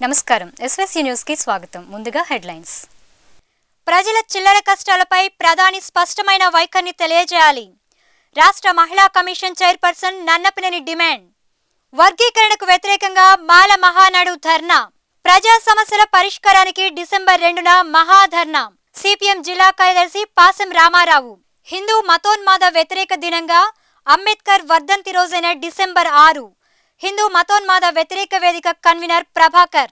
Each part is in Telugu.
నమస్కారం ఎస్వీసీ న్యూస్ కి స్వాగతం ముందుగా హెడ్లైన్స్ ప్రజల చిల్లర కష్టాలపై ప్రధాని స్పష్టమైన వైఖరిని తెలియజేయాలి రాష్ట్ర మహిళా కమిషన్ చైర్పర్సన్ నన్నపినేని డిమాండ్ వర్గీకరణకు వ్యతిరేకంగా మాల మహానాడు ధర్నా ప్రజా సమస్యల పరిష్కారానికి డిసెంబర్ రెండున మహాధర్నా సిపిఎం జిల్లా కార్యదర్శి పాసం రామారావు హిందూ మతోన్మాద వ్యతిరేక దినంగా అంబేద్కర్ వర్ధంతి రోజైన డిసెంబర్ ఆరు హిందూ మతోన్మాద వ్యతిరేక వేదిక కన్వీనర్ ప్రభాకర్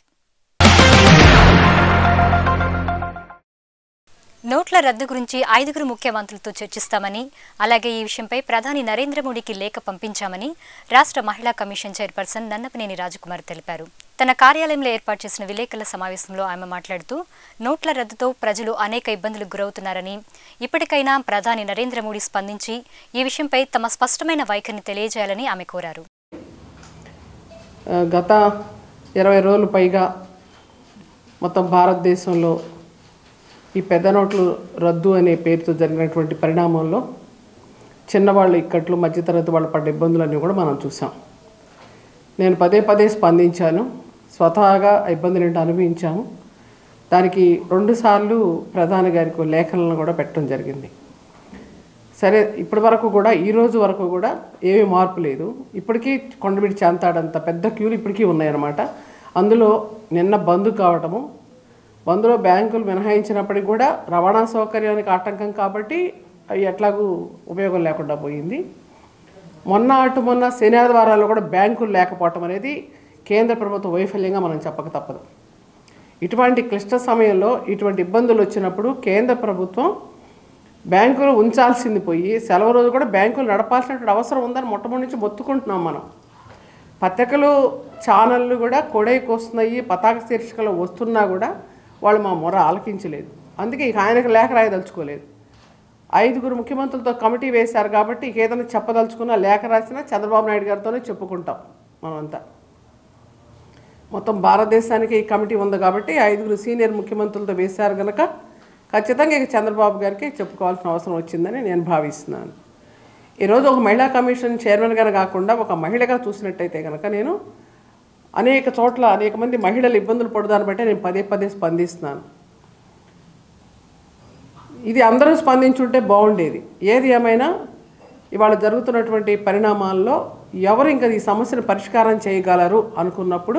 నోట్ల రద్దు గురించి ఐదుగురు ముఖ్యమంత్రులతో చర్చిస్తామని అలాగే ఈ విషయంపై ప్రధాని నరేంద్ర మోడీకి లేఖ పంపించామని రాష్ట్ర మహిళా కమిషన్ చైర్పర్సన్ నన్నపనేని రాజకుమార్ తెలిపారు తన కార్యాలయంలో ఏర్పాటు చేసిన విలేకరుల సమావేశంలో ఆమె మాట్లాడుతూ నోట్ల రద్దుతో ప్రజలు అనేక ఇబ్బందులకు గురవుతున్నారని ఇప్పటికైనా ప్రధాని నరేంద్ర మోడీ స్పందించి ఈ విషయంపై తమ స్పష్టమైన వైఖరిని తెలియజేయాలని ఆమె కోరారు ఆ, గత ఇరవై రోజులు పైగా మొత్తం భారతదేశంలో ఈ పెద్ద నోట్లు రద్దు అనే పేరుతో జరిగినటువంటి పరిణామంలో చిన్నవాళ్ళు ఇక్కట్లు మధ్యతరగతి వాళ్ళు పడ్డ ఇబ్బందులన్నీ కూడా మనం చూసాం నేను పదే పదే స్పందించాను స్వతహాగా ఆ ఇబ్బందులు ఏంటో అనుభవించాము దానికి రెండుసార్లు ప్రధాని గారికి లేఖలను కూడా పెట్టడం జరిగింది సరే ఇప్పటి వరకు కూడా ఈ రోజు వరకు కూడా ఏమీ మార్పు లేదు ఇప్పటికీ కొండమిడి చాంతాడంత పెద్ద క్యూలు ఇప్పటికీ ఉన్నాయన్నమాట అందులో నిన్న బంద్ కావటము బంద్లో బ్యాంకులు మినహాయించినప్పటికీ కూడా రవాణా సౌకర్యానికి ఆటంకం కాబట్టి అవి ఎట్లాగూ ఉపయోగం లేకుండా పోయింది మొన్న అటు మొన్న శని ఆదివారాల్లో కూడా బ్యాంకులు లేకపోవటం అనేది కేంద్ర ప్రభుత్వ వైఫల్యంగా మనం చెప్పక తప్పదు ఇటువంటి క్లిష్ట సమయంలో ఇటువంటి ఇబ్బందులు వచ్చినప్పుడు కేంద్ర ప్రభుత్వం బ్యాంకులు ఉంచాల్సింది పోయి సెలవు రోజు కూడా బ్యాంకులు నడపాల్సినటువంటి అవసరం ఉందని మొట్టమొదటి నుంచి మొత్తుకుంటున్నాం మనం పత్రికలు ఛానళ్ళు కూడా కొడైకి వస్తున్నాయి పతాక శీర్షికలు వస్తున్నా కూడా వాళ్ళు మా మొర ఆలకించలేదు అందుకే ఇక ఆయనకు లేఖ రాయదలుచుకోలేదు ఐదుగురు ముఖ్యమంత్రులతో కమిటీ వేశారు కాబట్టి ఇక ఏదైనా చెప్పదలుచుకున్నా లేఖ రాసినా చంద్రబాబు నాయుడు గారితోనే చెప్పుకుంటాం మనమంతా మొత్తం భారతదేశానికి ఈ కమిటీ ఉంది కాబట్టి ఐదుగురు సీనియర్ ముఖ్యమంత్రులతో వేశారు కనుక ఖచ్చితంగా ఇక చంద్రబాబు గారికి చెప్పుకోవాల్సిన అవసరం వచ్చిందని నేను భావిస్తున్నాను ఈరోజు ఒక మహిళా కమిషన్ చైర్మన్గా కాకుండా ఒక మహిళగా చూసినట్టయితే కనుక నేను అనేక చోట్ల అనేక మంది మహిళలు ఇబ్బందులు పడుదాన్ని బట్టి నేను పదే పదే స్పందిస్తున్నాను ఇది అందరూ స్పందించుంటే బాగుండేది ఏది ఏమైనా ఇవాళ జరుగుతున్నటువంటి పరిణామాల్లో ఎవరు ఇంకా ఈ సమస్యను పరిష్కారం చేయగలరు అనుకున్నప్పుడు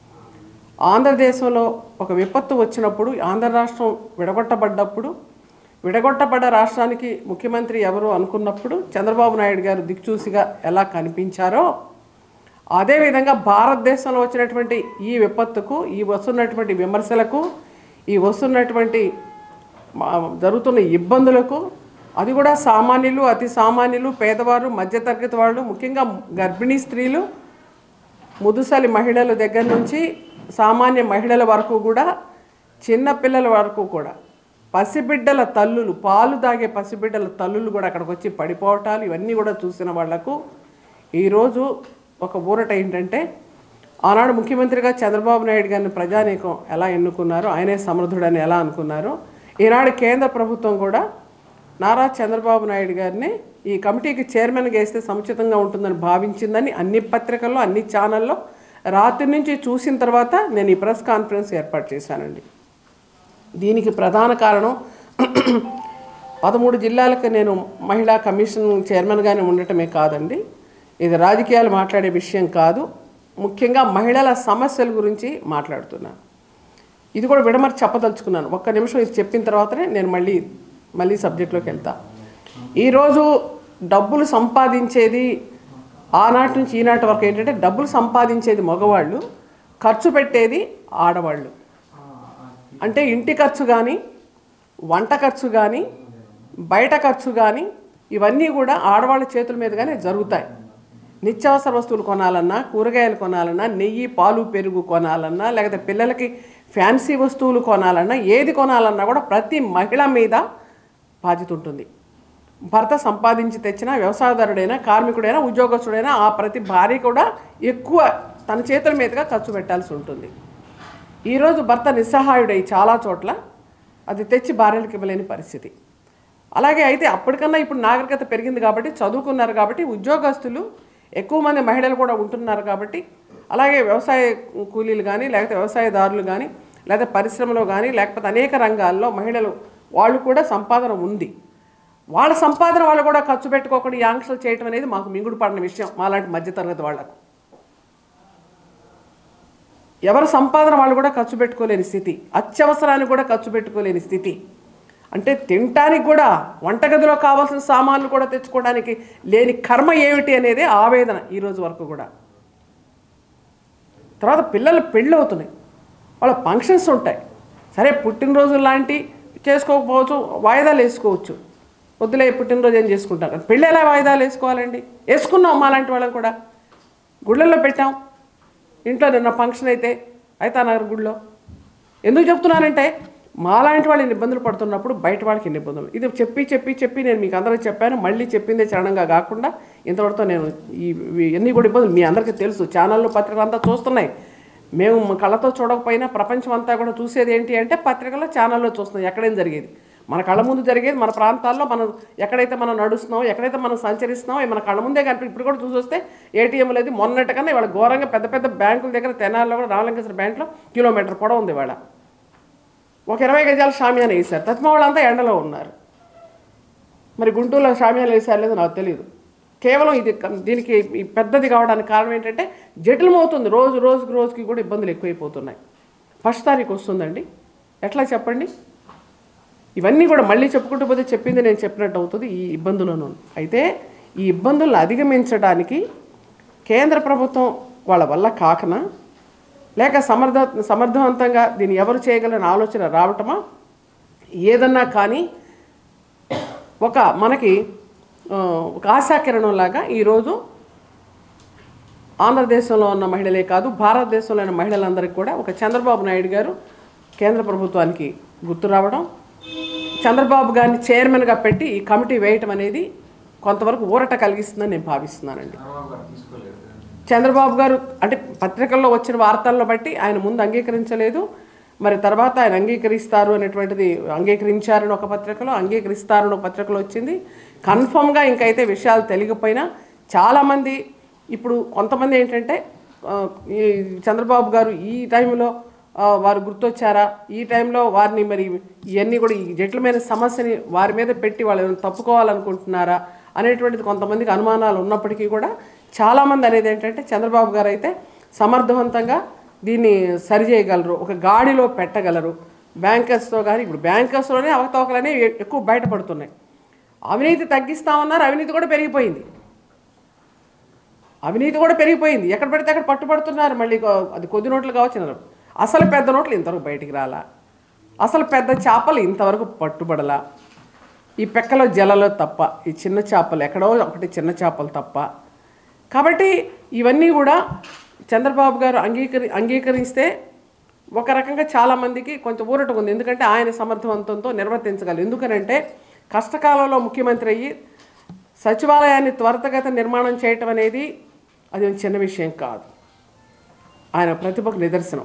ఆంధ్రదేశంలో ఒక విపత్తు వచ్చినప్పుడు ఆంధ్ర రాష్ట్రం విడగొట్టబడ్డప్పుడు విడగొట్టబడ్డ రాష్ట్రానికి ముఖ్యమంత్రి ఎవరు అనుకున్నప్పుడు చంద్రబాబు నాయుడు గారు దిక్చూసిగా ఎలా కనిపించారో అదేవిధంగా భారతదేశంలో వచ్చినటువంటి ఈ విపత్తుకు ఈ వస్తున్నటువంటి విమర్శలకు ఈ వస్తున్నటువంటి మా- జరుగుతున్న ఇబ్బందులకు అది కూడా సామాన్యులు అతి సామాన్యులు పేదవారు మధ్యతరగతి వాళ్ళు ముఖ్యంగా గర్భిణీ స్త్రీలు ముదుసలి మహిళల దగ్గర నుంచి సామాన్య మహిళల వరకు కూడా చిన్న పిల్లల వరకు కూడా పసిబిడ్డల తల్లులు పాలు తాగే పసిబిడ్డల తల్లులు కూడా అక్కడికి వచ్చి పడిపోవటాలు ఇవన్నీ కూడా చూసిన వాళ్లకు ఈరోజు ఒక ఊరట ఏంటంటే ఆనాడు ముఖ్యమంత్రిగా చంద్రబాబు నాయుడు గారిని ప్రజానీకం ఎలా ఎన్నుకున్నారో ఆయనే సమర్థుడని ఎలా అనుకున్నారో ఈనాడు కేంద్ర ప్రభుత్వం కూడా నారా చంద్రబాబు నాయుడు గారిని ఈ కమిటీకి చైర్మన్గా వేస్తే సముచితంగా ఉంటుందని భావించిందని అన్ని పత్రికల్లో అన్ని ఛానల్లో రాత్రి నుంచి చూసిన తర్వాత నేను ఈ ప్రెస్ కాన్ఫరెన్స్ ఏర్పాటు చేశానండి దీనికి ప్రధాన కారణం పదమూడు జిల్లాలకు నేను మహిళా కమిషన్ చైర్మన్గానే ఉండటమే కాదండి ఇది రాజకీయాలు మాట్లాడే విషయం కాదు ముఖ్యంగా మహిళల సమస్యల గురించి మాట్లాడుతున్నాను ఇది కూడా విడమరి చెప్పదలుచుకున్నాను ఒక్క నిమిషం ఇది చెప్పిన తర్వాతనే నేను మళ్ళీ మళ్ళీ సబ్జెక్ట్లోకి వెళ్తా ఈరోజు డబ్బులు సంపాదించేది ఆనాటి నుంచి ఈనాటి వరకు ఏంటంటే డబ్బులు సంపాదించేది మగవాళ్ళు ఖర్చు పెట్టేది ఆడవాళ్ళు అంటే ఇంటి ఖర్చు కానీ వంట ఖర్చు కానీ బయట ఖర్చు కానీ ఇవన్నీ కూడా ఆడవాళ్ళ చేతుల మీదుగానే జరుగుతాయి నిత్యావసర వస్తువులు కొనాలన్నా కూరగాయలు కొనాలన్నా నెయ్యి పాలు పెరుగు కొనాలన్నా లేకపోతే పిల్లలకి ఫ్యాన్సీ వస్తువులు కొనాలన్నా ఏది కొనాలన్నా కూడా ప్రతి మహిళ మీద బాధ్యత ఉంటుంది భర్త సంపాదించి తెచ్చిన వ్యవసాయదారుడైనా కార్మికుడైనా ఉద్యోగస్తుడైనా ఆ ప్రతి భార్య కూడా ఎక్కువ తన చేతుల మీదుగా ఖర్చు పెట్టాల్సి ఉంటుంది ఈరోజు భర్త నిస్సహాయుడై చాలా చోట్ల అది తెచ్చి భార్యలకు ఇవ్వలేని పరిస్థితి అలాగే అయితే అప్పటికన్నా ఇప్పుడు నాగరికత పెరిగింది కాబట్టి చదువుకున్నారు కాబట్టి ఉద్యోగస్తులు ఎక్కువ మంది మహిళలు కూడా ఉంటున్నారు కాబట్టి అలాగే వ్యవసాయ కూలీలు కానీ లేకపోతే వ్యవసాయదారులు కానీ లేకపోతే పరిశ్రమలో కానీ లేకపోతే అనేక రంగాల్లో మహిళలు వాళ్ళు కూడా సంపాదన ఉంది వాళ్ళ సంపాదన వాళ్ళు కూడా ఖర్చు పెట్టుకోకుండా ఈ ఆంక్షలు చేయటం అనేది మాకు మింగుడు పడిన విషయం మాలాంటి మధ్యతరగతి వాళ్ళకు ఎవరి సంపాదన వాళ్ళు కూడా ఖర్చు పెట్టుకోలేని స్థితి అత్యవసరానికి కూడా ఖర్చు పెట్టుకోలేని స్థితి అంటే తినటానికి కూడా వంటగదిలో కావాల్సిన సామాన్లు కూడా తెచ్చుకోవడానికి లేని కర్మ ఏమిటి అనేది ఆవేదన ఈ రోజు వరకు కూడా తర్వాత పిల్లలు పెళ్ళి అవుతున్నాయి వాళ్ళ ఫంక్షన్స్ ఉంటాయి సరే పుట్టినరోజు లాంటి చేసుకోకపోవచ్చు వాయిదాలు వేసుకోవచ్చు వద్దులే పుట్టినరోజు ఏం చేసుకుంటారు కానీ పెళ్ళి ఎలా వాయిదాలు వేసుకోవాలండి వేసుకున్నాం మా లాంటి వాళ్ళని కూడా గుళ్ళల్లో పెట్టాం ఇంట్లో నిన్న ఫంక్షన్ అయితే అయితానగర్ గుడిలో ఎందుకు చెప్తున్నానంటే మాలాంటి వాళ్ళు ఇన్ని ఇబ్బందులు పడుతున్నప్పుడు బయట వాళ్ళకి ఇన్ని ఇబ్బందులు ఇది చెప్పి చెప్పి చెప్పి నేను మీకు అందరికీ చెప్పాను మళ్ళీ చెప్పిందే చరణంగా కాకుండా ఇంతవరకు నేను ఈ ఇవి అన్నీ కూడా ఇబ్బందులు మీ అందరికీ తెలుసు ఛానళ్ళు పత్రికలు అంతా చూస్తున్నాయి మేము మా కళ్ళతో చూడకపోయినా ప్రపంచం అంతా కూడా చూసేది ఏంటి అంటే పత్రికల్లో ఛానల్లో చూస్తున్నాం ఎక్కడేం జరిగేది మన కళ్ళ ముందు జరిగేది మన ప్రాంతాల్లో మనం ఎక్కడైతే మనం నడుస్తున్నామో ఎక్కడైతే మనం సంచరిస్తున్నామో అవి మన కళ్ళ ముందే కనిపి ఇప్పుడు కూడా చూసి వస్తే ఏటీఎం లేదు మొన్నటికన్నా ఇవాళ ఘోరంగా పెద్ద పెద్ద బ్యాంకుల దగ్గర తెనాల్లో కూడా రామలింగేశ్వర బ్యాంకులో కిలోమీటర్ పొడవు ఉంది ఇవాళ ఒక ఇరవై గజాల షామియాన వేశారు తత్మ వాళ్ళంతా ఎండలో ఉన్నారు మరి గుంటూరులో షామియాలు వేసారు లేదో నాకు తెలియదు కేవలం ఇది క- దీనికి ఈ పెద్దది కావడానికి కారణం ఏంటంటే జటిలమవుతుంది రోజు రోజుకి రోజుకి కూడా ఇబ్బందులు ఎక్కువైపోతున్నాయి ఫస్ట్ తారీఖు వస్తుందండి ఎట్లా చెప్పండి ఇవన్నీ కూడా మళ్ళీ చెప్పుకుంటూ పోతే చెప్పింది నేను చెప్పినట్టు అవుతుంది ఈ ఇబ్బందులను అయితే ఈ ఇబ్బందులను అధిగమించడానికి కేంద్ర ప్రభుత్వం వాళ్ళ వల్ల కాకన లేక సమర్థ సమర్థవంతంగా దీన్ని ఎవరు చేయగలని ఆలోచన రావటమా ఏదన్నా కానీ ఒక మనకి ఆ, ఒక ఆశాకిరణం లాగా ఈరోజు ఆంధ్రదేశంలో ఉన్న మహిళలే కాదు భారతదేశంలో ఉన్న మహిళలందరికీ కూడా ఒక చంద్రబాబు నాయుడు గారు కేంద్ర ప్రభుత్వానికి గుర్తు రావడం చంద్రబాబు గారిని చైర్మన్గా పెట్టి ఈ కమిటీ వేయటం అనేది కొంతవరకు ఊరట కలిగిస్తుందని నేను భావిస్తున్నానండి చంద్రబాబు గారు అంటే పత్రికల్లో వచ్చిన వార్తలను బట్టి ఆయన ముందు అంగీకరించలేదు మరి తర్వాత ఆయన అంగీకరిస్తారు అనేటువంటిది అంగీకరించారని ఒక పత్రికలో అంగీకరిస్తారని ఒక పత్రికలో వచ్చింది కన్ఫర్మ్గా ఇంకైతే విషయాలు తెలియకపోయినా చాలామంది ఇప్పుడు కొంతమంది ఏంటంటే ఆ, ఈ చంద్రబాబు గారు ఈ టైంలో ఆ, వారు గుర్తొచ్చారా ఈ టైంలో వారిని మరి ఇవన్నీ కూడా ఈ జటిలమైన సమస్యని వారి మీద పెట్టి వాళ్ళు ఏమైనా తప్పుకోవాలనుకుంటున్నారా అనేటువంటిది కొంతమందికి అనుమానాలు ఉన్నప్పటికీ కూడా చాలామంది అనేది ఏంటంటే చంద్రబాబు గారు అయితే సమర్థవంతంగా దీన్ని సరిచేయగలరు ఒక గాడిలో పెట్టగలరు బ్యాంకర్స్తో కానీ ఇప్పుడు బ్యాంకర్స్లోనే అవకతవకలనే ఎక్కువ బయటపడుతున్నాయి అవినీతి తగ్గిస్తామన్నారు అవినీతి కూడా పెరిగిపోయింది అవినీతి కూడా పెరిగిపోయింది ఎక్కడ పడితే అక్కడ పట్టుబడుతున్నారు మళ్ళీ కొ- అది కొద్ది నోట్లు కావచ్చు అసలు పెద్ద నోట్లు ఇంతవరకు బయటికి రాలా అసలు పెద్ద చేపలు ఇంతవరకు పట్టుబడలా ఈ పెక్కలో జలలో తప్ప ఈ చిన్న చేపలు ఎక్కడో ఒకటి చిన్న చేపలు తప్ప కాబట్టి ఇవన్నీ కూడా చంద్రబాబు గారు అంగీకరి అంగీకరిస్తే ఒక రకంగా చాలామందికి కొంచెం ఊరట ఉంది ఎందుకంటే ఆయన సమర్థవంతంతో నిర్వర్తించగలరు ఎందుకనంటే కష్టకాలంలో ముఖ్యమంత్రి అయ్యి సచివాలయాన్ని త్వరితగత నిర్మాణం చేయటం అనేది అది ఒక చిన్న విషయం కాదు ఆయన ప్రతిభకు నిదర్శనం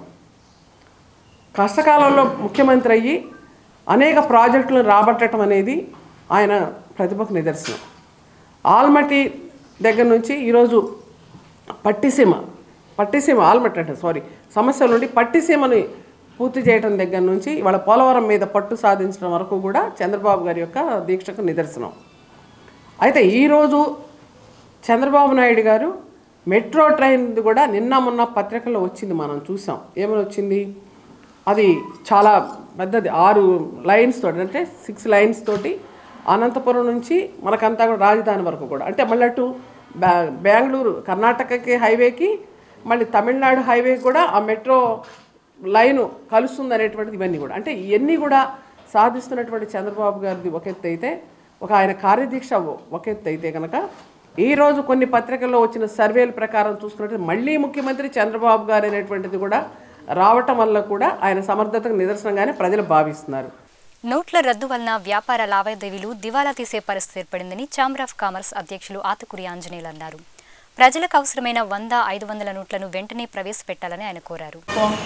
కష్టకాలంలో ముఖ్యమంత్రి అయ్యి అనేక ప్రాజెక్టులను రాబట్టడం అనేది ఆయన ప్రతిభకు నిదర్శనం ఆల్మట్టి దగ్గర నుంచి ఈరోజు పట్టిసీమ పట్టిసీమ ఆల్మట్టి అంటే సారీ సమస్యల నుండి పట్టిసీమని పూర్తి చేయడం దగ్గర నుంచి ఇవాళ పోలవరం మీద పట్టు సాధించడం వరకు కూడా చంద్రబాబు గారి యొక్క దీక్షకు నిదర్శనం అయితే ఈరోజు చంద్రబాబు నాయుడు గారు మెట్రో ట్రైన్ కూడా నిన్న మొన్న పత్రికల్లో వచ్చింది మనం చూసాం ఏమని వచ్చింది అది చాలా పెద్దది ఆరు లైన్స్ తోటి అంటే సిక్స్ లైన్స్ తోటి అనంతపురం నుంచి మనకంతా కూడా రాజధాని వరకు కూడా అంటే మళ్ళీ అటు బ్యా బెంగళూరు కర్ణాటకకి హైవేకి మళ్ళీ తమిళనాడు హైవే కూడా ఆ మెట్రో లైను కలుస్తుంది అనేటువంటిది ఇవన్నీ కూడా అంటే ఇవన్నీ కూడా సాధిస్తున్నటువంటి చంద్రబాబు గారిది ఒక ఎత్తు అయితే ఒక ఆయన కార్యదీక్ష ఒక ఎత్తు అయితే కనుక ఈరోజు కొన్ని పత్రికల్లో వచ్చిన సర్వేల ప్రకారం చూసుకున్నట్టు మళ్ళీ ముఖ్యమంత్రి చంద్రబాబు గారు అనేటువంటిది కూడా రావటం వల్ల కూడా ఆయన సమర్థతకు నిదర్శనంగానే ప్రజలు భావిస్తున్నారు నోట్ల రద్దు వలన వ్యాపార లావాదేవీలు దివాలా తీసే పరిస్థితి ఏర్పడిందని ఛాంబర్ ఆఫ్ కామర్స్ అధ్యక్షులు ఆతుకురి ఆంజనేయులు అన్నారు ప్రజలకు అవసరమైన వంద ఐదు వందల నోట్లను వెంటనే ప్రవేశపెట్టాలని ఆయన కోరారు ప్రభుత్వం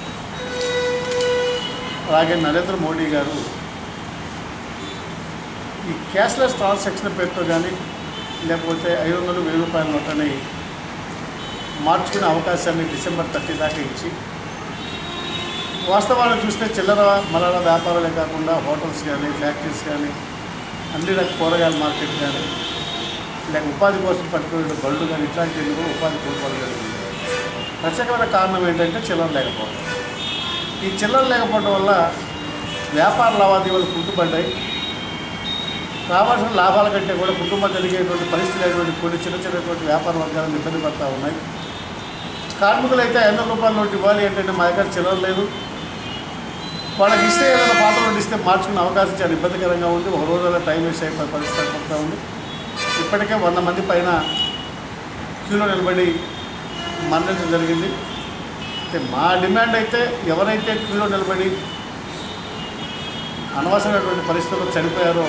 అలాగే నరేంద్ర మోడీ గారు ఈ క్యాష్లెస్ ట్రాన్సాక్షన్ పేరుతో కానీ లేకపోతే ఐదు వందలు వెయ్యి రూపాయల నోట్లని మార్చుకునే అవకాశాన్ని డిసెంబర్ థర్టీ దాకా ఇచ్చి వాస్తవాలను చూస్తే చిల్లర మలల వ్యాపారాలే కాకుండా హోటల్స్ కానీ ఫ్యాక్టరీస్ కానీ అన్ని రకాల కూరగాయల మార్కెట్ కానీ లేక ఉపాధి కోసం పట్టుకునే బళ్ళు కానీ ఇట్లాంటివి కూడా ఉపాధి కోల్పోవడం జరిగింది ప్రత్యేకమైన కారణం ఏంటంటే చిల్లర లేకపోవడం ఈ చిల్లర లేకపోవడం వల్ల వ్యాపార లావాదేవీలు కుంటుపడ్డాయి రావాల్సిన లాభాల కంటే కూడా కుటుంబం జరిగేటువంటి పరిస్థితి లేనటువంటి కొన్ని చిన్న చిన్నటువంటి వ్యాపార వర్గాలను ఇబ్బంది పడతా ఉన్నాయి కార్మికులు అయితే ఐదు వందల రూపాయల నోటు ఇవ్వాలి ఏంటంటే మా దగ్గర చిల్లర లేదు వాళ్ళకి ఇస్తే ఏదైనా పాత నోటు ఇస్తే మార్చుకునే అవకాశం చాలా ఇబ్బందికరంగా ఉంది ఒక రోజులో టైం వేస్ట్ అయిపోయే పరిస్థితి ఏర్పడుతూ ఉంది ఇప్పటికే వంద మంది పైన క్యూలో నిలబడి మరణించడం జరిగింది అయితే మా డిమాండ్ అయితే ఎవరైతే క్యూలో నిలబడి అనవసరమైనటువంటి పరిస్థితుల్లో చనిపోయారో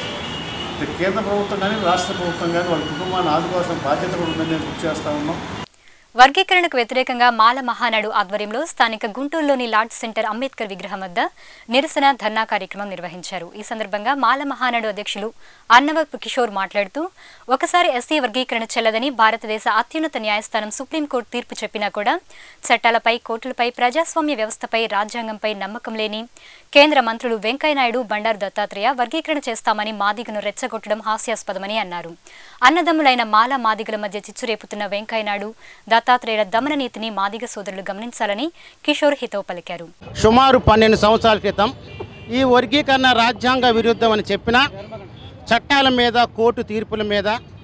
ఇటు కేంద్ర ప్రభుత్వం కానీ రాష్ట్ర ప్రభుత్వం కానీ వాళ్ళ కుటుంబాన్ని ఆదుకోవాల్సిన బాధ్యత కూడా ఉందని నేను గుర్తు చేస్తా ఉన్నాం వర్గీకరణకు వ్యతిరేకంగా మాల మహానాడు ఆధ్వర్యంలో స్థానిక గుంటూరులోని లార్డ్ సెంటర్ అంబేద్కర్ విగ్రహం వద్ద నిరసన ధర్నా కార్యక్రమం నిర్వహించారు ఈ సందర్భంగా మాల మహానాడు అధ్యక్షులు అన్నవరపు కిషోర్ మాట్లాడుతూ ఒకసారి ఎస్సీ వర్గీకరణ చెల్లదని భారతదేశ అత్యున్నత న్యాయస్థానం సుప్రీంకోర్టు తీర్పు చెప్పినా కూడా చట్టాలపై కోర్టులపై ప్రజాస్వామ్య వ్యవస్థపై రాజ్యాంగంపై నమ్మకం లేని కేంద్ర మంత్రులు వెంకయ్యనాయుడు బండారు దత్తాత్రేయ వర్గీకరణ చేస్తామని మాదిగను రెచ్చగొట్టడం హాస్యాస్పదమని అన్నారు అన్నదమ్ములైన మాల మాదిగల మధ్య చిచ్చురేపుతున్న వెంకయ్యనాయుడు దత్తాత్రేయుల దమన నీతిని మాదిగ సోదరులు గమనించాలని కిషోర్ హితవు పలికారు సుమారు పన్నెండు సంవత్సరాల క్రితం ఈ వర్గీకరణ రాజ్యాంగ విరుద్ధం అని చెప్పిన చట్టాల మీద కోర్టు తీర్పుల మీద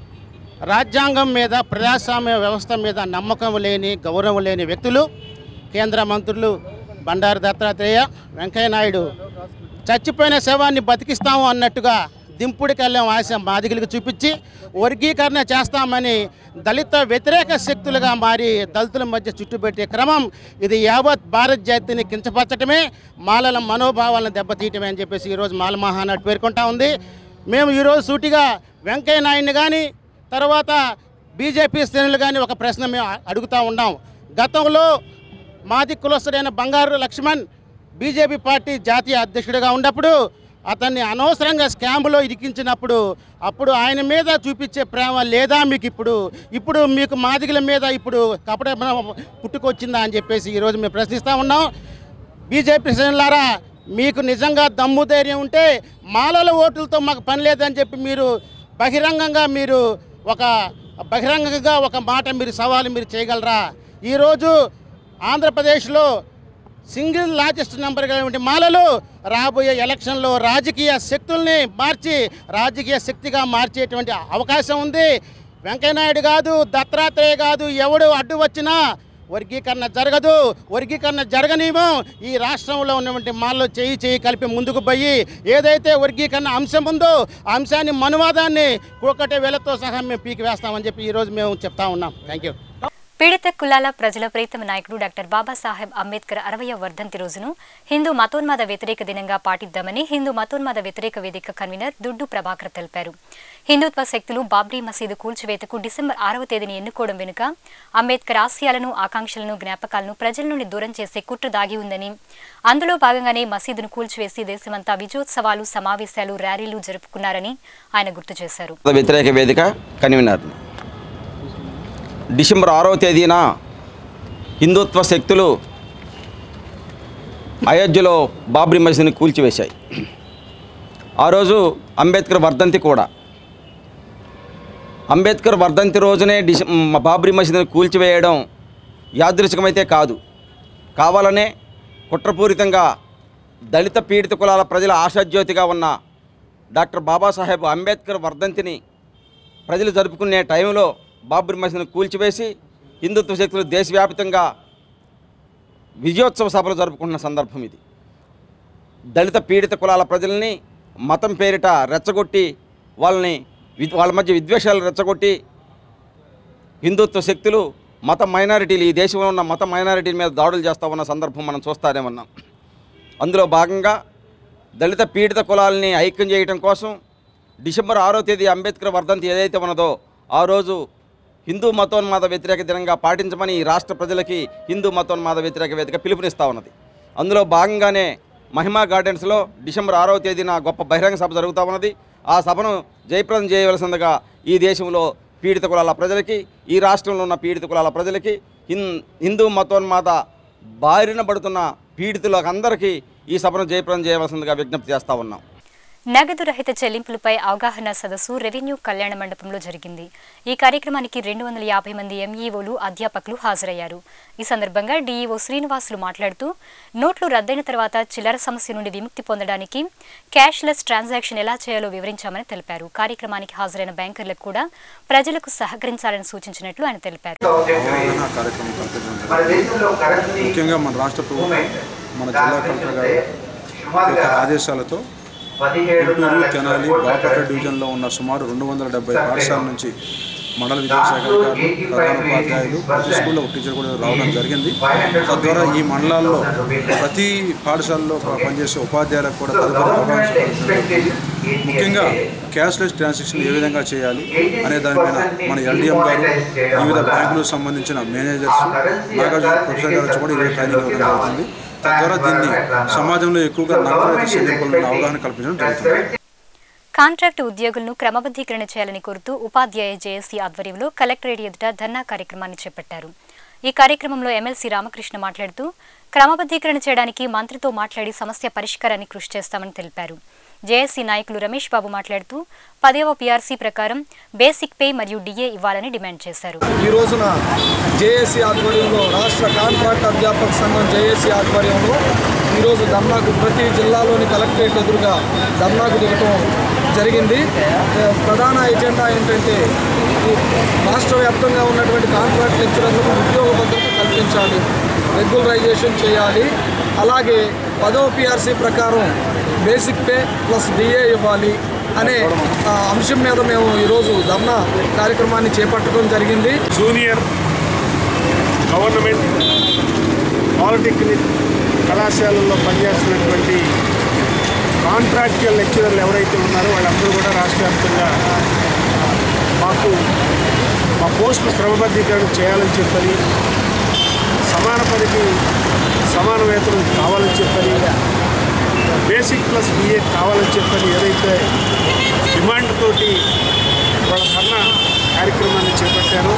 రాజ్యాంగం మీద ప్రజాస్వామ్య వ్యవస్థ మీద నమ్మకం లేని గౌరవం లేని వ్యక్తులు కేంద్ర మంత్రులు బండారు దత్తాత్రేయ వెంకయ్యనాయుడు చచ్చిపోయిన శవాన్ని బతికిస్తాము అన్నట్టుగా దింపుడికెళ్ళం ఆశ మాదిగలకు చూపించి వర్గీకరణ చేస్తామని దళిత వ్యతిరేక శక్తులుగా మారి దళితుల మధ్య చుట్టుపెట్టే క్రమం ఇది యావత్ భారత్ జాతిని కించపరచడమే మాలల మనోభావాలను దెబ్బతీయటమే అని చెప్పేసి ఈరోజు మాల మహానాడు పేర్కొంటా ఉంది మేము ఈరోజు సూటిగా వెంకయ్య నాయుడిని కానీ తర్వాత బీజేపీ శ్రేణులు కానీ ఒక ప్రశ్న మేము అడుగుతూ ఉన్నాం గతంలో మాది కులస్తుడైన బంగారు లక్ష్మణ్ బీజేపీ పార్టీ జాతీయ అధ్యక్షుడిగా ఉన్నప్పుడు అతన్ని అనవసరంగా స్కామ్లో ఇరికించినప్పుడు అప్పుడు ఆయన మీద చూపించే ప్రేమ లేదా మీకు ఇప్పుడు ఇప్పుడు మీకు మాదిగల మీద ఇప్పుడు కపట పుట్టుకొచ్చిందా అని చెప్పేసి ఈరోజు మేము ప్రశ్నిస్తూ ఉన్నాం బీజేపీ శ్రేణులారా మీకు నిజంగా దమ్ము ధైర్యం ఉంటే మాలల ఓట్లతో మాకు పని లేదని చెప్పి మీరు బహిరంగంగా మీరు ఒక బహిరంగంగా ఒక మాట మీరు సవాలు మీరు చేయగలరా ఈరోజు ఆంధ్రప్రదేశ్లో సింగిల్ లార్జెస్ట్ నెంబర్ కలిగిన మాలలు రాబోయే ఎలక్షన్లో రాజకీయ శక్తుల్ని మార్చి రాజకీయ శక్తిగా మార్చేటువంటి అవకాశం ఉంది వెంకయ్యనాయుడు కాదు దత్తాత్రేయ కాదు ఎవడు అడ్డు వచ్చినా వర్గీకరణ జరగదు వర్గీకరణ జరగనీమో ఈ రాష్ట్రంలో ఉన్నటువంటి మాల్లో చేయి చేయి కలిపి ముందుకు పోయి ఏదైతే వర్గీకరణ అంశం ఉందో ఆ అంశాన్ని మనువాదాన్ని కూకటే వేలతో సహా మేము పీకి వేస్తామని చెప్పి ఈరోజు మేము చెప్తా ఉన్నాం థ్యాంక్ యూ పీడిత కులాల ప్రజల ప్రీతమ నాయకుడు డాక్టర్ బాబాసాహెబ్ అంబేద్కర్ అరవయ వర్ధంతి రోజును హిందూ మతోన్మాద వ్యతిరేక దినంగా పాటిద్దామని హిందూ మతోన్మాద వ్యతిరేక వేదిక కన్వీనర్ దుడ్డు ప్రభాకర్ తెలిపారు హిందుత్వ శక్తులు బాబ్రీ మసీదు కూల్చివేతకు డిసెంబర్ ఆరవ తేదీని ఎన్నుకోవడం వెనుక అంబేద్కర్ ఆశయాలను ఆకాంక్షలను జ్ఞాపకాలను ప్రజల నుండి దూరం చేసే కుట్ర దాగి ఉందని అందులో భాగంగానే మసీదును కూల్చివేసి దేశమంతా విజయోత్సవాలు సమావేశాలు ర్యాలీలు జరుపుకున్నారని ఆయన గుర్తు చేశారు వ్యతిరేక వేదిక కన్వీనర్ డిసెంబర్ ఆరవ తేదీన హిందుత్వ శక్తులు అయోధ్యలో బాబ్రీ మసీదుని కూల్చివేశాయి ఆ రోజు అంబేద్కర్ వర్ధంతి కూడా అంబేద్కర్ వర్ధంతి రోజునే డిసెం బాబ్రీ మసీదుని కూల్చివేయడం యాదృచ్ఛికమైతే కాదు కావాలనే కుట్రపూరితంగా దళిత పీడిత కులాల ప్రజల ఆశాజ్యోతిగా ఉన్న డాక్టర్ బాబాసాహెబ్ అంబేద్కర్ వర్ధంతిని ప్రజలు జరుపుకునే టైంలో బాబ్రీ మసీదును కూల్చివేసి హిందుత్వ శక్తులు దేశవ్యాప్తంగా విజయోత్సవ సభలు జరుపుకుంటున్న సందర్భం ఇది దళిత పీడిత కులాల ప్రజల్ని మతం పేరిట రెచ్చగొట్టి వాళ్ళని వి- వాళ్ళ మధ్య విద్వేషాలు రెచ్చగొట్టి హిందుత్వ శక్తులు మత మైనారిటీలు ఈ దేశంలో ఉన్న మత మైనారిటీల మీద దాడులు చేస్తూ ఉన్న సందర్భం మనం చూస్తానే ఉన్నాం అందులో భాగంగా దళిత పీడిత కులాలని ఐక్యం చేయడం కోసం డిసెంబర్ ఆరో తేదీ అంబేద్కర్ వర్ధంతి ఏదైతే ఉన్నదో ఆ రోజు హిందూ మతోన్మాద వ్యతిరేక దినంగా పాటించమని ఈ రాష్ట్ర ప్రజలకి హిందూ మతోన్మాద వ్యతిరేక వేదిక పిలుపునిస్తూ ఉన్నది అందులో భాగంగానే మహిమా గార్డెన్స్లో డిసెంబర్ ఆరవ తేదీన గొప్ప బహిరంగ సభ జరుగుతూ ఉన్నది ఆ సభను జయప్రదం చేయవలసిందిగా ఈ దేశంలో పీడిత కులాల ప్రజలకి ఈ రాష్ట్రంలో ఉన్న పీడిత కులాల ప్రజలకి హిన్ హిందూ మతోన్మాద బారిన పడుతున్న పీడితులకు అందరికీ ఈ సభను జయప్రదం చేయవలసిందిగా విజ్ఞప్తి చేస్తూ ఉన్నాం నగదు రహిత చెల్లింపులపై అవగాహన సదస్సు రెవెన్యూ కళ్యాణ మండపంలో జరిగింది ఈ కార్యక్రమానికి రెండు వందల యాభై మంది ఎంఈఓలు అధ్యాపకులు హాజరయ్యారు ఈ సందర్భంగా డీఈఓ శ్రీనివాసులు మాట్లాడుతూ నోట్లు రద్దయిన తర్వాత చిల్లర సమస్య నుండి విముక్తి పొందడానికి క్యాష్లెస్ ట్రాన్సాక్షన్ ఎలా చేయాలో వివరించామని తెలిపారు కార్యక్రమానికి హాజరైన బ్యాంకర్లకు కూడా ప్రజలకు సహకరించాలని సూచించినట్లు ఆయన తెలిపారు అవగాహన కార్యక్రమం కల్పించడం జరిగింది. ముఖ్యంగా మన రాష్ట్ర ప్రభుత్వం మన జిల్లా కలెక్టర్ గారి యొక్క ఆదేశాలతో గుంటూరు తెనాలి బాపట్ల డివిజన్లో ఉన్న సుమారు రెండు వందల డెబ్బై పాఠశాల నుంచి మండల విద్యాశాఖ అధికారులు ప్రధాన ఉపాధ్యాయులు ప్రతి స్కూల్లో ఒక టీచర్ కూడా రావడం జరిగింది తద్వారా ఈ మండలాల్లో ప్రతి పాఠశాలలో పనిచేసే ఉపాధ్యాయులకు కూడా తదుపరి అవగాహన కల్పించడం ముఖ్యంగా క్యాష్లెస్ ట్రాన్సాక్షన్ ఏ విధంగా చేయాలి అనే దానిపైన మన ఎల్డిఎం గారు వివిధ బ్యాంకులకు సంబంధించిన మేనేజర్స్ నాగార్జున ప్రొఫెసర్ గారు వచ్చి కూడా ఈరోజు ట్రైనింగ్ ఇవ్వడం జరుగుతుంది తద్వారా దీన్ని సమాజంలో ఎక్కువగా నగదు చెల్లింపులను అవగాహన కల్పించడం జరుగుతుంది కాంట్రాక్టు ఉద్యోగులను క్రమబద్ధీకరణ చేయాలని కోరుతూ ఉపాధ్యాయ జేఏసీ ఆధ్వర్యంలో కలెక్టరేట్ ఎదుట ధర్నా కార్యక్రమాన్ని చేపట్టారు ఈ కార్యక్రమంలో ఎమ్మెల్సీ రామకృష్ణ మాట్లాడుతూ క్రమబద్ధీకరణ చేయడానికి మంత్రితో మాట్లాడి సమస్య పరిష్కారానికి కృషి చేస్తామని తెలిపారు జేఏసీ నాయకులు రమేష్ బాబు మాట్లాడుతూ పదేవ పీఆర్సీ ప్రకారం బేసిక్ పే మరియు డిఏ ఇవ్వాలని డిమాండ్ చేశారు ఈ రోజున జేఏసీ ఆధ్వర్యంలో రాష్ట్ర కాంట్రాక్ట్ అధ్యాపక సంఘం జేఏసీ ఆధ్వర్యంలో ఈరోజు ధర్నాకు ప్రతి జిల్లాలోని కలెక్టరేట్ ఎదురుగా ధర్నాకు దిగటం జరిగింది ఏ, ప్రధాన ఎజెండా ఏంటంటే ఈ రాష్ట్ర వ్యాప్తంగా ఉన్నటువంటి కాంట్రాక్ట్ లెక్చరర్లకు ఉద్యోగ భద్రత కల్పించాలి రెగ్యులరైజేషన్ చేయాలి అలాగే పదవ పిఆర్సీ ప్రకారం బేసిక్ పే ప్లస్ డిఏ ఇవ్వాలి అనే ఆ, అంశం మీద మేము ఈరోజు ధర్నా కార్యక్రమాన్ని చేపట్టడం జరిగింది జూనియర్ గవర్నమెంట్ పాలిటెక్నిక్ కళాశాలల్లో పనిచేస్తున్నటువంటి కాంట్రాక్చువల్ లెక్చరర్లు ఎవరైతే ఉన్నారో వాళ్ళందరూ కూడా రాష్ట్ర వ్యాప్తంగా మాకు మా పోస్టులు క్రమబద్ధీకరణ చేయాలని చెప్పని సమాన పనికి సమాన వేతనం కావాలని చెప్పని బేసిక్ ప్లస్ బిఏ కావాలని చెప్పని ఏదైతే డిమాండ్ తోటి వాళ్ళ ధర్నా కార్యక్రమాన్ని చేపట్టారో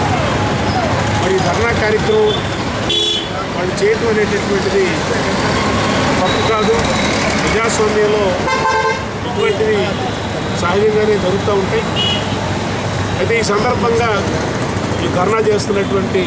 మరి ఈ ధర్నా కార్యక్రమం వాళ్ళు చేయటం అనేటటువంటిది తప్పు కాదు ప్రజాస్వామ్యంలో ఇటువంటివి సహజంగానే జరుగుతూ ఉంటాయి అయితే ఈ సందర్భంగా ఈ ధర్నా చేస్తున్నటువంటి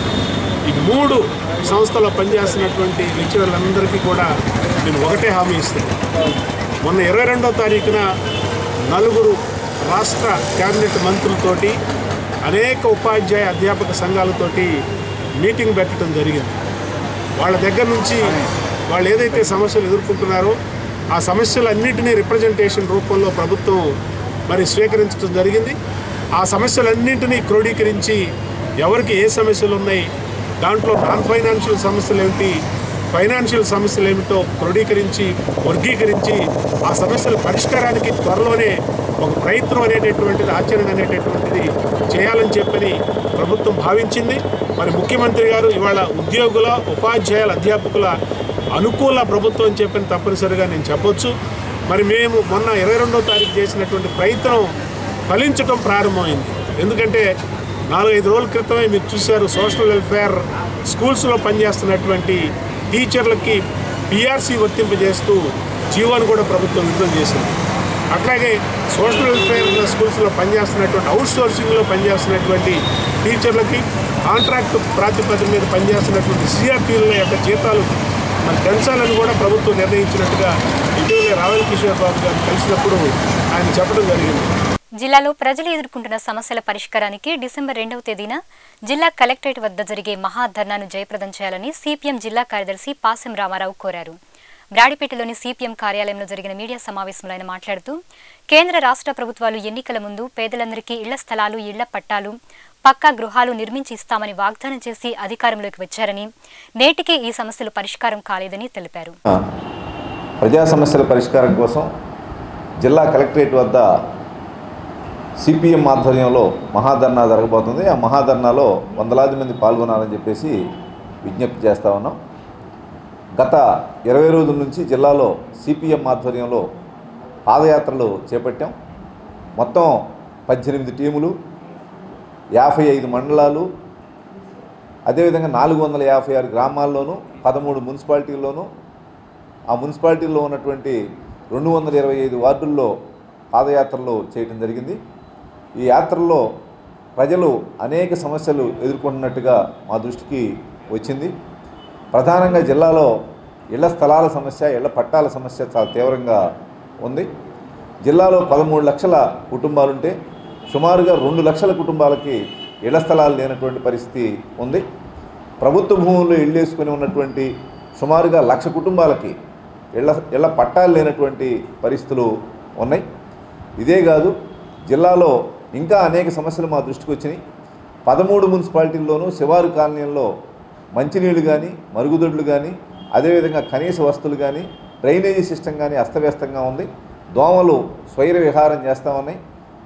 ఈ మూడు సంస్థలో పనిచేస్తున్నటువంటి లెక్చరర్లందరికీ కూడా నేను ఒకటే హామీ ఇస్తాను మొన్న ఇరవై రెండో తారీఖున నలుగురు రాష్ట్ర కేబినెట్ మంత్రులతోటి అనేక ఉపాధ్యాయ అధ్యాపక సంఘాలతోటి మీటింగ్ పెట్టడం జరిగింది వాళ్ళ దగ్గర నుంచి వాళ్ళు ఏదైతే సమస్యలు ఎదుర్కొంటున్నారో ఆ సమస్యలన్నింటినీ రిప్రజెంటేషన్ రూపంలో ప్రభుత్వం మరి స్వీకరించడం జరిగింది ఆ సమస్యలన్నింటినీ క్రోడీకరించి ఎవరికి ఏ సమస్యలు ఉన్నాయి దాంట్లో నాన్ ఫైనాన్షియల్ సమస్యలు ఏమిటి ఫైనాన్షియల్ సమస్యలు ఏమిటో క్రోడీకరించి వర్గీకరించి ఆ సమస్యల పరిష్కారానికి త్వరలోనే ఒక ప్రయత్నం అనేటటువంటిది ఆచరణ అనేటటువంటిది చేయాలని చెప్పని ప్రభుత్వం భావించింది మరి ముఖ్యమంత్రి గారు ఇవాళ ఉద్యోగుల ఉపాధ్యాయుల అధ్యాపకుల అనుకూల ప్రభుత్వం అని చెప్పని తప్పనిసరిగా నేను చెప్పొచ్చు మరి మేము మొన్న ఇరవై రెండో తారీఖు చేసినటువంటి ప్రయత్నం ఫలించడం ప్రారంభమైంది ఎందుకంటే నాలుగైదు రోజుల క్రితమే మీరు చూశారు సోషల్ వెల్ఫేర్ స్కూల్స్లో పనిచేస్తున్నటువంటి టీచర్లకి పిఆర్సీ వర్తింపజేస్తూ జీవోను కూడా ప్రభుత్వం విడుదల చేసింది అట్లాగే సోషల్ వెల్ఫేర్ స్కూల్స్లో పనిచేస్తున్నటువంటి అవుట్ సోర్సింగ్లో పనిచేస్తున్నటువంటి టీచర్లకి కాంట్రాక్ట్ ప్రాతిపదిక మీద పనిచేస్తున్నటువంటి సిఆర్టీల యొక్క జీతాలు మరి పెంచాలని కూడా ప్రభుత్వం నిర్ణయించినట్టుగా ఇటీవల రావెల్ కిషోర్ బాబు గారు కలిసినప్పుడు ఆయన చెప్పడం జరిగింది జిల్లాలో ప్రజలు ఎదుర్కొంటున్న సమస్యల పరిష్కారానికి డిసెంబర్ రెండవ తేదీన జిల్లా కలెక్టరేట్ వద్ద జరిగే మహాధర్నాను జయప్రదం చేయాలని సిపిఎం జిల్లా కార్యదర్శి పాసెం రామారావు కోరారు బ్రాడిపేటలోని సిపిఎం కార్యాలయంలో జరిగిన మీడియా సమావేశంలో ఆయన మాట్లాడుతూ కేంద్ర రాష్ట్ర ప్రభుత్వాలు ఎన్నికల ముందు పేదలందరికీ ఇళ్ల స్థలాలు ఇళ్ల పట్టాలు పక్కా గృహాలు నిర్మించి ఇస్తామని వాగ్దానం చేసి అధికారంలోకి వచ్చారని నేటికి ఈ సమస్యలు పరిష్కారం కాలేదని తెలిపారు ప్రజా సమస్యల పరిష్కారం కోసం జిల్లా కలెక్టరేట్ వద్ద సిపిఎం ఆధ్వర్యంలో మహాధర్నా జరగబోతుంది ఆ మహాధర్నాలో వందలాది మంది పాల్గొనాలని చెప్పేసి విజ్ఞప్తి చేస్తా ఉన్నాం గత ఇరవై రోజుల నుంచి జిల్లాలో సిపిఎం ఆధ్వర్యంలో పాదయాత్రలు చేపట్టాం మొత్తం పద్దెనిమిది టీములు యాభై ఐదు మండలాలు అదేవిధంగా నాలుగు వందల యాభై ఆరు గ్రామాల్లోనూ పదమూడు మున్సిపాలిటీల్లోనూ ఆ మున్సిపాలిటీల్లో ఉన్నటువంటి రెండు వందల ఇరవై ఐదు వార్డుల్లో పాదయాత్రలు చేయడం జరిగింది ఈ యాత్రల్లో ప్రజలు అనేక సమస్యలు ఎదుర్కొంటున్నట్టుగా మా దృష్టికి వచ్చింది ప్రధానంగా జిల్లాలో ఇళ్ల స్థలాల సమస్య ఇళ్ల పట్టాల సమస్య చాలా తీవ్రంగా ఉంది జిల్లాలో పదమూడు లక్షల కుటుంబాలుంటే సుమారుగా రెండు లక్షల కుటుంబాలకి ఇళ్ల స్థలాలు లేనటువంటి పరిస్థితి ఉంది ప్రభుత్వ భూముల్లో ఇళ్ళు వేసుకొని ఉన్నటువంటి సుమారుగా లక్ష కుటుంబాలకి ఇళ్ల ఇళ్ల పట్టాలు లేనటువంటి పరిస్థితులు ఉన్నాయి ఇదే కాదు జిల్లాలో ఇంకా అనేక సమస్యలు మా దృష్టికి వచ్చినాయి పదమూడు మున్సిపాలిటీల్లోనూ శివారు కాలనీల్లో మంచినీళ్ళు కానీ మరుగుదొడ్లు కానీ అదేవిధంగా కనీస వస్తువులు కానీ డ్రైనేజీ సిస్టమ్ కానీ అస్తవ్యస్తంగా ఉంది దోమలు స్వైర విహారం చేస్తూ ఉన్నాయి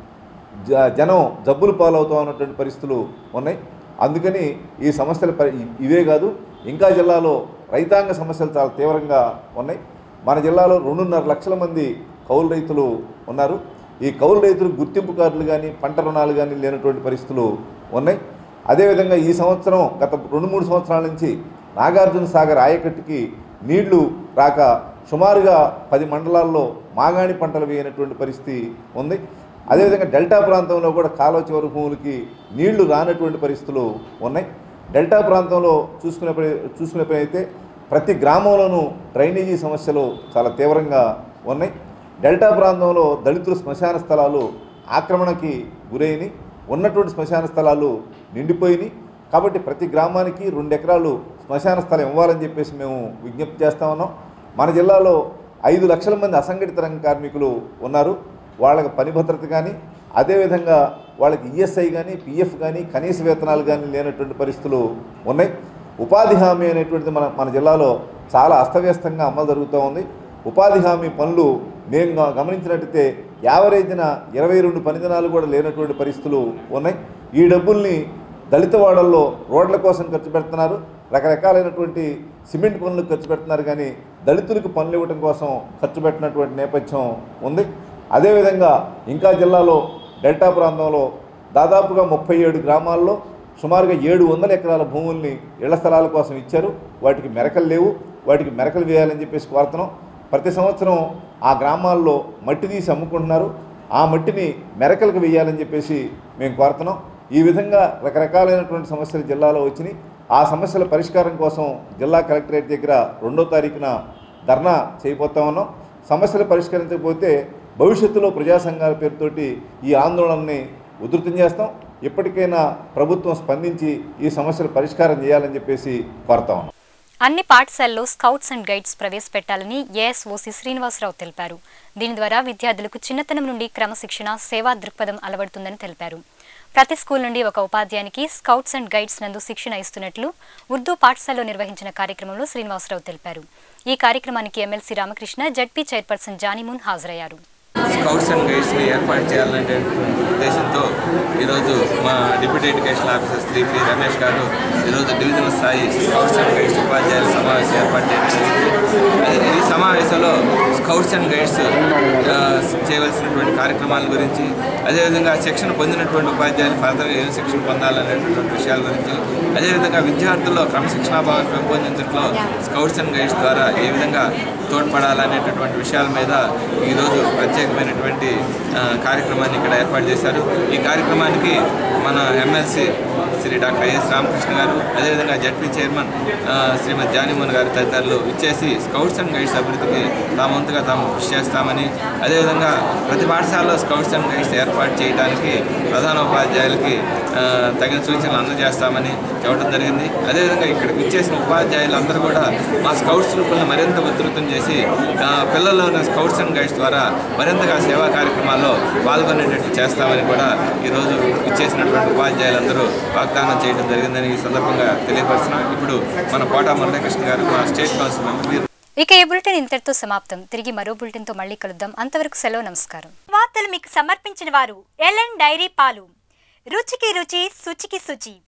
జ జనం జబ్బులు పాలవుతూ ఉన్నటువంటి పరిస్థితులు ఉన్నాయి అందుకని ఈ సమస్యలు పరి ఇవే కాదు ఇంకా జిల్లాలో రైతాంగ సమస్యలు చాలా తీవ్రంగా ఉన్నాయి మన జిల్లాలో రెండున్నర లక్షల మంది కౌలు రైతులు ఉన్నారు ఈ కౌలు రైతులు గుర్తింపు కార్డులు కానీ పంట రుణాలు కానీ లేనటువంటి పరిస్థితులు ఉన్నాయి అదేవిధంగా ఈ సంవత్సరం గత రెండు మూడు సంవత్సరాల నుంచి నాగార్జున సాగర్ ఆయకట్టుకి నీళ్లు రాక సుమారుగా పది మండలాల్లో మాగాణి పంటలు వేయనటువంటి పరిస్థితి ఉంది అదేవిధంగా డెల్టా ప్రాంతంలో కూడా కాలువ చివరి భూములకి నీళ్లు రానటువంటి పరిస్థితులు ఉన్నాయి డెల్టా ప్రాంతంలో చూసుకునే చూసుకునే పని అయితే ప్రతి గ్రామంలోనూ డ్రైనేజీ సమస్యలు చాలా తీవ్రంగా ఉన్నాయి డెల్టా ప్రాంతంలో దళితుల శ్మశాన స్థలాలు ఆక్రమణకి గురైనవి ఉన్నటువంటి శ్మశాన స్థలాలు నిండిపోయినాయి కాబట్టి ప్రతి గ్రామానికి రెండు ఎకరాలు శ్మశాన స్థలం ఇవ్వాలని చెప్పేసి మేము విజ్ఞప్తి చేస్తా ఉన్నాం మన జిల్లాలో ఐదు లక్షల మంది అసంఘటిత రంగ కార్మికులు ఉన్నారు వాళ్ళకి పని భద్రత కానీ అదేవిధంగా వాళ్ళకి ఈఎస్ఐ కానీ పిఎఫ్ కానీ కనీస వేతనాలు కానీ లేనటువంటి పరిస్థితులు ఉన్నాయి ఉపాధి హామీ అనేటువంటిది మన మన జిల్లాలో చాలా అస్తవ్యస్తంగా అమలు జరుగుతూ ఉంది ఉపాధి హామీ పనులు మేము గ- గమనించినట్టయితే యావరేజ్న ఇరవై రెండు పని దినాలు కూడా లేనటువంటి పరిస్థితులు ఉన్నాయి ఈ డబ్బుల్ని దళిత వాడల్లో రోడ్ల కోసం ఖర్చు పెడుతున్నారు రకరకాలైనటువంటి సిమెంట్ పనులకు ఖర్చు పెడుతున్నారు కానీ దళితులకు పనులు ఇవ్వడం కోసం ఖర్చు పెట్టినటువంటి నేపథ్యం ఉంది అదేవిధంగా ఇంకా జిల్లాలో డెల్టా ప్రాంతంలో దాదాపుగా ముప్పై ఏడు గ్రామాల్లో సుమారుగా ఏడు వందల ఎకరాల భూముల్ని ఇళ్ల స్థలాల కోసం ఇచ్చారు వాటికి మెరకలు లేవు వాటికి మెరకలు వేయాలని చెప్పేసి కోరుతున్నాం ప్రతి సంవత్సరం ఆ గ్రామాల్లో మట్టి తీసి అమ్ముకుంటున్నారు ఆ మట్టిని మెరకలకు వేయాలని చెప్పేసి మేము కోరుతున్నాం ఈ విధంగా రకరకాలైనటువంటి సమస్యలు జిల్లాలో వచ్చినాయి ఆ సమస్యల పరిష్కారం కోసం జిల్లా కలెక్టరేట్ దగ్గర రెండో తారీఖున ధర్నా చేయబోతా ఉన్నాం సమస్యలు పరిష్కరించకపోతే భవిష్యత్తులో ప్రజా సంఘాల పేరుతోటి ఈ ఆందోళనని ఉధృతం చేస్తాం ఇప్పటికైనా ప్రభుత్వం స్పందించి ఈ సమస్యల పరిష్కారం చేయాలని చెప్పేసి కోరుతా ఉన్నాం అన్ని పాఠశాలల్లో స్కౌట్స్ అండ్ గైడ్స్ ప్రవేశపెట్టాలని ఏఎస్ఓసి శ్రీనివాసరావు తెలిపారు దీని ద్వారా విద్యార్థులకు చిన్నతనం నుండి క్రమశిక్షణ సేవా దృక్పథం అలవడుతుందని తెలిపారు ప్రతి స్కూల్ నుండి ఒక ఉపాధ్యాయునికి స్కౌట్స్ అండ్ గైడ్స్ నందు శిక్షణ ఇస్తున్నట్లు ఉర్దూ పాఠశాలలో నిర్వహించిన కార్యక్రమంలో శ్రీనివాసరావు తెలిపారు ఈ కార్యక్రమానికి MLC Ramakrishna ZP chairperson Janimun హాజరయ్యారు స్కౌట్స్ అండ్ గైడ్స్ని ఏర్పాటు చేయాలనే ఉద్దేశంతో ఈరోజు మా deputy education officer Shri P Ramesh గారు ఈరోజు డివిజనల్ స్థాయి స్కౌట్స్ అండ్ గైడ్స్ ఉపాధ్యాయుల సమావేశం ఏర్పాటు చేయడం జరిగింది అది- ఈ సమావేశంలో స్కౌట్స్ అండ్ గైడ్స్ ఆ, చేయవలసినటువంటి కార్యక్రమాల గురించి అదేవిధంగా శిక్షణ పొందినటువంటి ఉపాధ్యాయులు ఫర్దర్గా ఏం శిక్షణ పొందాలనేటటువంటి విషయాల గురించి అదేవిధంగా విద్యార్థుల్లో క్రమశిక్షణాభావాన్ని పెంపొందించడంలో స్కౌట్స్ అండ్ గైడ్స్ ద్వారా ఏ విధంగా తోడ్పడాలనేటటువంటి విషయాల మీద ఈరోజు ప్రత్యేకమైనటువంటి ఆ, కార్యక్రమాన్ని ఇక్కడ ఏర్పాటు చేశారు ఈ కార్యక్రమానికి మన MLC Shri doctor S Ramakrishna గారు అదేవిధంగా జడ్పీ చైర్మన్ ఆ, శ్రీమతి జానీమోహన్ గారు తదితరులు ఇచ్చేసి స్కౌట్స్ అండ్ గైడ్స్ అభివృద్ధికి తాము వంతుగా తాము కృషి చేస్తామని అదేవిధంగా ప్రతి పాఠశాలలో స్కౌట్స్ అండ్ గైడ్స్ ఏర్పాటు చేయడానికి ప్రధాన ఉపాధ్యాయులకి ఆ, తగిన సూచనలు అందజేస్తామని చెప్పడం జరిగింది అదేవిధంగా ఇక్కడికి ఇచ్చేసిన ఉపాధ్యాయులు అందరూ కూడా మా స్కౌట్స్ గ్రూపులను మరింత ఉధృతం చేసి ఆ, పిల్లల్లోని స్కౌట్స్ అండ్ గైడ్స్ ద్వారా మరింతగా సేవా కార్యక్రమాల్లో పాల్గొనేటట్టు చేస్తామని కూడా ఈరోజు ఇచ్చేసినటువంటి ఉపాధ్యాయులందరూ వాగ్దానం చేయడం జరిగిందని ఈ సందర్భంగా తెలియపరుస్తున్నాం ఇప్పుడు మన కోట మురళీకృష్ణ గారు మా స్టేట్ కౌన్సిల్ మెంబర్ వీరు ఇక ఈ బులెటిన్ ఇంతటితో సమాప్తం తిరిగి మరో బులెటిన్ తో మళ్ళీ కలుద్దాం అంతవరకు సెలవు నమస్కారం వార్తలు మీకు సమర్పించిన వారు ఎల్ఎన్ డైరీ పాలు రుచికి రుచి శుచికి శుచి